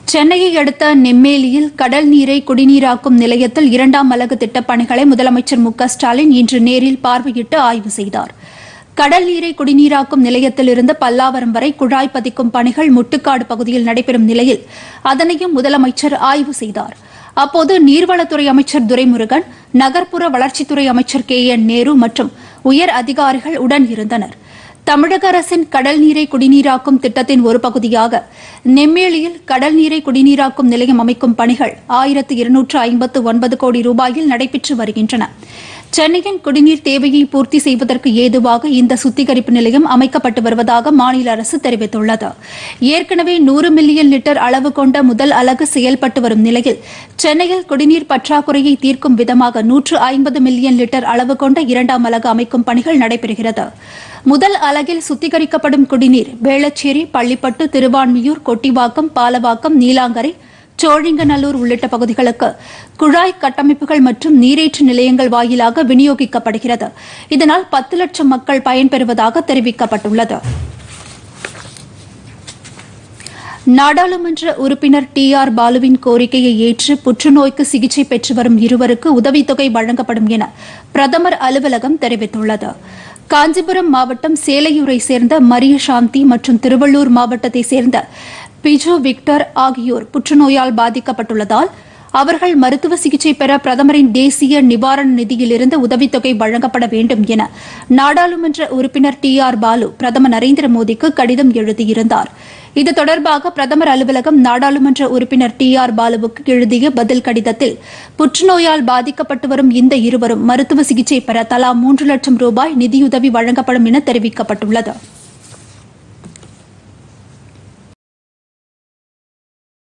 சென்னையை அடுத்த நெம்மேலியில் கடல் நீரை குடிநீராக்கும் நிலையத்தில் இரண்டாம் அலகு திட்டப் பணிகளை முதலமைச்சர் மு க ஸ்டாலின் இன்று நேரில் பார்வையிட்டு ஆய்வு செய்தார் கடல் நீரை குடிநீராக்கும் நிலையத்திலிருந்து பல்லாவரம் வரை குழாய் பதிக்கும் பணிகள் முட்டுக்காடு பகுதியில் நடைபெறும் நிலையில் அதனையும் முதலமைச்சர் ஆய்வு செய்தார் அப்போது நீர்வளத்துறை அமைச்சர் துரைமுருகன் நகர்ப்புற வளர்ச்சித்துறை அமைச்சர் கே என் நேரு மற்றும் உயர் அதிகாரிகள் உடன் இருந்தனர் தமிழக அரசின் கடல் நீரை குடிநீராக்கும் திட்டத்தின் ஒரு பகுதியாக நெம்மேலியில் கடல் நீரை குடிநீராக்கும் நிலையம் அமைக்கும் பணிகள் ஆயிரத்து இருநூற்று ஐம்பத்து ஒன்பது கோடி ரூபாயில் நடைபெற்று வருகின்றன சென்னையின் குடிநீர் தேவையை பூர்த்தி செய்வதற்கு ஏதுவாக இந்த சுத்திகரிப்பு நிலையம் அமைக்கப்பட்டு வருவதாக மாநில அரசு தெரிவித்துள்ளது ஏற்கனவே நூறு மில்லியன் லிட்டர் அளவு கொண்ட முதல் அலகு செயல்பட்டு வரும் நிலையில் சென்னையில் குடிநீர் பற்றாக்குறையை தீர்க்கும் விதமாக நூற்று ஐம்பது மில்லியன் லிட்டர் அளவு கொண்ட இரண்டாம் அலகு அமைக்கும் பணிகள் நடைபெறுகிறது முதல் அலகில் சுத்திகரிக்கப்படும் குடிநீர் வேளச்சேரி பள்ளிப்பட்டு திருவான்மியூர் கொட்டிவாக்கம் பாலவாக்கம் நீலாங்கரை சோழிங்கநல்லூர் உள்ளிட்ட பகுதிகளுக்கு குழாய் கட்டமைப்புகள் மற்றும் நீரேற்று நிலையங்கள் வாயிலாக விநியோகிக்கப்படுகிறது இதனால் பத்து லட்சம் மக்கள் பயன்பெறுவதாக தெரிவிக்கப்பட்டுள்ளது நாடாளுமன்ற உறுப்பினர் டி ஆர் பாலுவின் கோரிக்கையை ஏற்று புற்றுநோய்க்கு சிகிச்சை பெற்று வரும் இருவருக்கு உதவித்தொகை வழங்கப்படும் என பிரதமர் அலுவலகம் தெரிவித்துள்ளது காஞ்சிபுரம் மாவட்டம் சேலையூரை சேர்ந்த மரிய சாந்தி மற்றும் திருவள்ளூர் மாவட்டத்தை சேர்ந்த பிஜு விக்டர் ஆகியோர் புற்றுநோயால் பாதிக்கப்பட்டுள்ளதால் அவர்கள் மருத்துவ சிகிச்சை பெற பிரதமரின் தேசிய நிவாரண நிதியிலிருந்து உதவித்தொகை வழங்கப்பட வேண்டும் என நாடாளுமன்ற உறுப்பினர் டி ஆர் பாலு பிரதமர் நரேந்திர மோடிக்கு கடிதம் எழுதியிருந்தார் இது தொடர்பாக பிரதமர் அலுவலகம் நாடாளுமன்ற உறுப்பினர் டி ஆர் பாலுவுக்கு எழுதிய பதில் கடிதத்தில் புற்றுநோயால் பாதிக்கப்பட்டு வரும் இந்த இருவரும் மருத்துவ சிகிச்சை பெற தலா மூன்று லட்சம் ரூபாய் நிதியுதவி வழங்கப்படும் என தெரிவிக்கப்பட்டுள்ளது